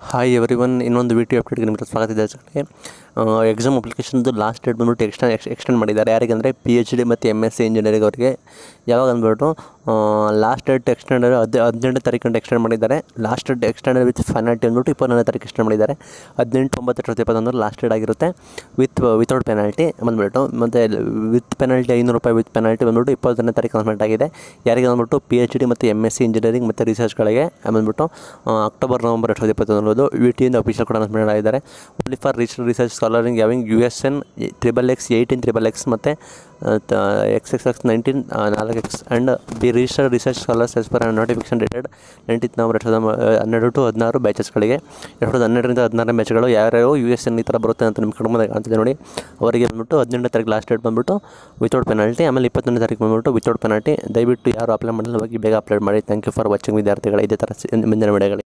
Hi everyone ಇನ್ನೊಂದು video ಅಪ್ಡೇಟ್ಗೆ ನಿಮಗೆ ಸ್ವಾಗತ ಇದೆ ಅನ್ಸುತ್ತೆ. ಆ ಎಕ್ಸಾಮ್ ಅಪ್ಲಿಕೇಶನ್ದು ಲಾಸ್ಟ್ ಡೇಟ್ ಬಂದ್ಬಿಟ್ಟು ಎಕ್ಸ್ಟೆಂಡ್ ಎಕ್ಸ್ಟೆಂಡ್ ಮಾಡಿದ್ದಾರೆ ಯಾರಿಗೆ ಅಂದರೆ ಪಿ ಎಚ್ ಡಿ ಮತ್ತು ಎಮ್ ಎಸ್ ಸಿ ಇಂಜಿನಿಯರಿಂಗ್ ಅವರಿಗೆ ಯಾವಾಗ ಅಂದ್ಬಿಟ್ಟು ಲಾಸ್ಟ್ ಡೇಟ್ ಎಕ್ಸ್ಟೆಂಡ್ ಹದ್ ಹದಿನೆಂಟು ತಾರೀಕು ಎಕ್ಸ್ಟೆಂಡ್ ಮಾಡಿದ್ದಾರೆ last date extend with penalty ಅಂದ್ಬಿಟ್ಟು ಇಪ್ಪತ್ತೊಂದನೇ ತಾರೀಕು ಎಕ್ಸ್ಟೆಂಡ್ ಮಾಡಿದ್ದಾರೆ ಹದಿನೆಂಟು ಒಂಬತ್ತು ಎರಡು ಸಾವಿರದ ಇಪ್ಪತ್ತೊಂದು ಲಾಸ್ಟ್ ಡೇಟ್ ಆಗಿರುತ್ತೆ ವಿತ್ ವಿತೌಟ್ ಪೆನಾಲ್ಟಿ ಬಂದ್ಬಿಟ್ಟು ಮತ್ತು ವಿತ್ ಪೆನಾಲ್ಟಿ ಐನೂರು ರೂಪಾಯಿ ವಿತ್ ಪೆನಾಲ್ಟಿ ಬಂದ್ಬಿಟ್ಟು ಇಪ್ಪತ್ತೊಂದನೇ ತಾರೀಕು ಅನೌನ್ಸ್ಮೆಂಟ್ ಆಗಿದೆ ಯಾರಿಗೆ ಬಂದ್ಬಿಟ್ಟು ಪಿ ಎಚ್ ಡಿ ಮತ್ತು ಎಮ್ ಎಸ್ ಸಿ ಇಂಜಿನಿಯರಿಂಗ್ ಮತ್ತು ರಿಸರ್ಚ್ಗಳಿಗೆ ಬಂದ್ಬಿಟ್ಟು ಆ, ಅಕ್ಟೋಬರ್ ನವಂಬರ್ ಎರಡು ಸಾವಿರದ ಇಪ್ಪತ್ತೊಂದು ವಿ ಟಿಯಿಂದ ಅಫಿಷಿಯಲ್ ಕೂಡ ಅನೌನ್ಸ್ಮೆಂಟ್ ಮಾಡಿದ್ದಾರೆ only for research research scholars having U S N triple X eighteen triple X ಮತ್ತು ಎಕ್ಸ್ ಎಕ್ಸ್ ಎಕ್ಸ್ ನೈನ್ಟೀನ್ ನಾಲ್ಕು X and B registered research scholars as per notification dated nineteen November ಎರಡು ಸಾವಿರದ ಮ- ಹನ್ನೆರಡು to ಹದಿನಾರು ಬ್ಯಾಚಸ್ಗಳಿಗೆ ಎರಡು ಸಾವಿರದ ಹನ್ನೆರಡರಿಂದ ಹದಿನಾರು ಬ್ಯಾಚ್ಗಳು ಯಾರ್ಯಾರು ಯು ಎಸ್ ಎನ್ ಈ ಥರ ಬರುತ್ತೆ ಅಂತ ನಿಮ್ಮ ಕಡಿಮೆ ಕಾಣ್ತಿದೆ ನೋಡಿ ಅವರಿಗೆ ಬಂದ್ಬಿಟ್ಟು ಹದಿನೆಂಟನೇ ತಾರೀಕು ಲಾಸ್ಟ್ ಡೇಟ್ ಬಂದ್ಬಿಟ್ಟು ವಿತೌಟ್ ಪೆನಾಲ್ಟಿ ಆಮೇಲೆ ಇಪ್ಪತ್ತೊಂದನೇ ತಾರೀಕು ಬಂದ್ಬಿಟ್ಟು ವಿತೌಟ್ ಪೆನಾಲ್ಟಿ ದಯವಿಟ್ಟು ಯಾರು ಅಪ್ಲೈ ಮಾಡಿಲ್ಲ ಹೋಗಿ ಬೇಗ ಅಪ್ಲೈ ಮಾಡಿ ಥ್ಯಾಂಕ್ ಯು ಫಾರ್ ವಾಚಿಂಗ್ ವಿದ್ಯಾರ್ಥಿಗಳು ಇದೇ ಥರ ಸಿ- ಮುಂದಿನ ವಿಡಿಯೋಗಳಿಗೆ